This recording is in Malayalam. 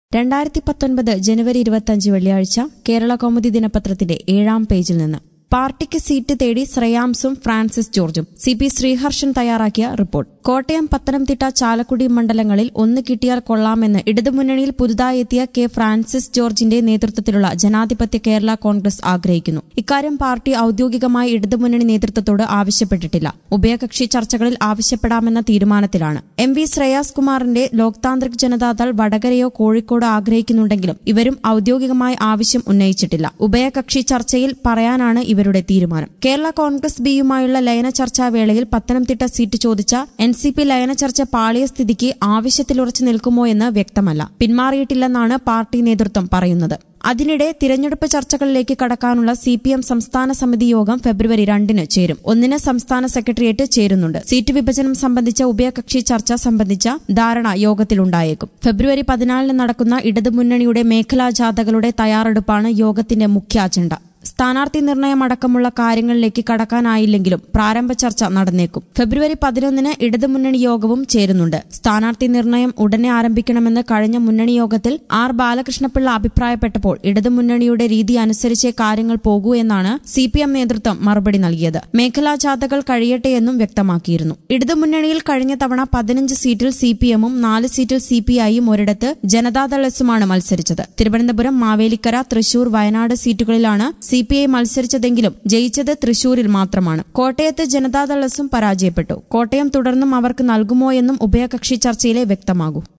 രണ്ടായിരത്തി പത്തൊൻപത് ജനുവരി ഇരുപത്തിയഞ്ച് വെള്ളിയാഴ്ച കേരള കൗമുദി ദിനപത്രത്തിന്റെ ഏഴാം പേജിൽ നിന്ന് പാർട്ടിക്ക് സീറ്റ് തേടി ശ്രേയാംസും ഫ്രാൻസിസ് ജോർജും സി പി ശ്രീഹർഷൻ തയ്യാറാക്കിയ റിപ്പോർട്ട് കോട്ടയം പത്തനംതിട്ട ചാലക്കുടി മണ്ഡലങ്ങളിൽ ഒന്ന് കിട്ടിയാൽ കൊള്ളാമെന്ന് ഇടതുമുന്നണിയിൽ പുതുതായി എത്തിയ കെ ഫ്രാൻസിസ് ജോർജിന്റെ നേതൃത്വത്തിലുള്ള ജനാധിപത്യ കേരള കോൺഗ്രസ് ആഗ്രഹിക്കുന്നു ഇക്കാര്യം പാർട്ടി ഔദ്യോഗികമായി ഇടതുമുന്നണി നേതൃത്വത്തോട് ആവശ്യപ്പെട്ടിട്ടില്ല ഉഭയകക്ഷി ചർച്ചകളിൽ ആവശ്യപ്പെടാമെന്ന തീരുമാനത്തിലാണ് എം വി ശ്രേയാസ് കുമാറിന്റെ ലോക് താന്ത്രിക് ജനതാദൾ വടകരയോ കോഴിക്കോടോ ആഗ്രഹിക്കുന്നുണ്ടെങ്കിലും ഇവരും ഔദ്യോഗികമായി ആവശ്യം ഉന്നയിച്ചിട്ടില്ല ഉഭയകക്ഷി ചർച്ചയിൽ പറയാനാണ് ഇവരുടെ തീരുമാനം കേരള കോൺഗ്രസ് ബിയുമായുള്ള ലയന ചർച്ചാ വേളയിൽ പത്തനംതിട്ട സീറ്റ് ചോദിച്ച എൻ സി പി ലയന ചർച്ച പാളിയ സ്ഥിതിക്ക് ആവശ്യത്തിലുറച്ചു നിൽക്കുമോ എന്ന് വ്യക്തമല്ല പിന്മാറിയിട്ടില്ലെന്നാണ് പാർട്ടി നേതൃത്വം പറയുന്നത് അതിനിടെ തിരഞ്ഞെടുപ്പ് ചർച്ചകളിലേക്ക് കടക്കാനുള്ള സി പി എം സംസ്ഥാന സമിതി യോഗം ഫെബ്രുവരി രണ്ടിന് ചേരും ഒന്നിന് സംസ്ഥാന സെക്രട്ടേറിയറ്റ് ചേരുന്നുണ്ട് സീറ്റ് വിഭജനം സംബന്ധിച്ച ഉഭയകക്ഷി ചർച്ച സംബന്ധിച്ച ധാരണ യോഗത്തിലുണ്ടായേക്കും ഫെബ്രുവരി പതിനാലിന് നടക്കുന്ന ഇടതുമുന്നണിയുടെ മേഖലാ ജാഥകളുടെ തയ്യാറെടുപ്പാണ് യോഗത്തിന്റെ മുഖ്യ അജണ്ട സ്ഥാനാർത്ഥി നിർണയം അടക്കമുള്ള കാര്യങ്ങളിലേക്ക് കടക്കാനായില്ലെങ്കിലും പ്രാരംഭ ചർച്ച നടന്നേക്കും ഫെബ്രുവരി പതിനൊന്നിന് ഇടതുമുന്നണി യോഗവും ചേരുന്നുണ്ട് സ്ഥാനാർത്ഥി നിർണയം ഉടനെ ആരംഭിക്കണമെന്ന് കഴിഞ്ഞ മുന്നണി യോഗത്തിൽ ആർ ബാലകൃഷ്ണപിള്ള അഭിപ്രായപ്പെട്ടപ്പോൾ ഇടതുമുന്നണിയുടെ രീതി അനുസരിച്ചേ കാര്യങ്ങൾ പോകൂ എന്നാണ് സി പി എം നേതൃത്വം മറുപടി നൽകിയത് മേഖലാ ജാഥകൾ കഴിയട്ടെ എന്നും വ്യക്തമാക്കിയിരുന്നു ഇടതുമുന്നണിയിൽ കഴിഞ്ഞ തവണ പതിനഞ്ച് സീറ്റിൽ സി പി എമ്മും നാല് സീറ്റിൽ സി പി ഐയും ഒരിടത്ത് ജനതാദൾ എസുമാണ് മത്സരിച്ചത് തിരുവനന്തപുരം മാവേലിക്കര തൃശൂർ വയനാട് സീറ്റുകളിലാണ് സി പി ഐ മത്സരിച്ചതെങ്കിലും ജയിച്ചത് തൃശൂരിൽ മാത്രമാണ് കോട്ടയത്ത് ജനതാദൾ എസും പരാജയപ്പെട്ടു കോട്ടയം തുടർന്നും അവർക്ക് നൽകുമോ എന്നും ഉഭയകക്ഷി ചർച്ചയിലെ വ്യക്തമാകൂ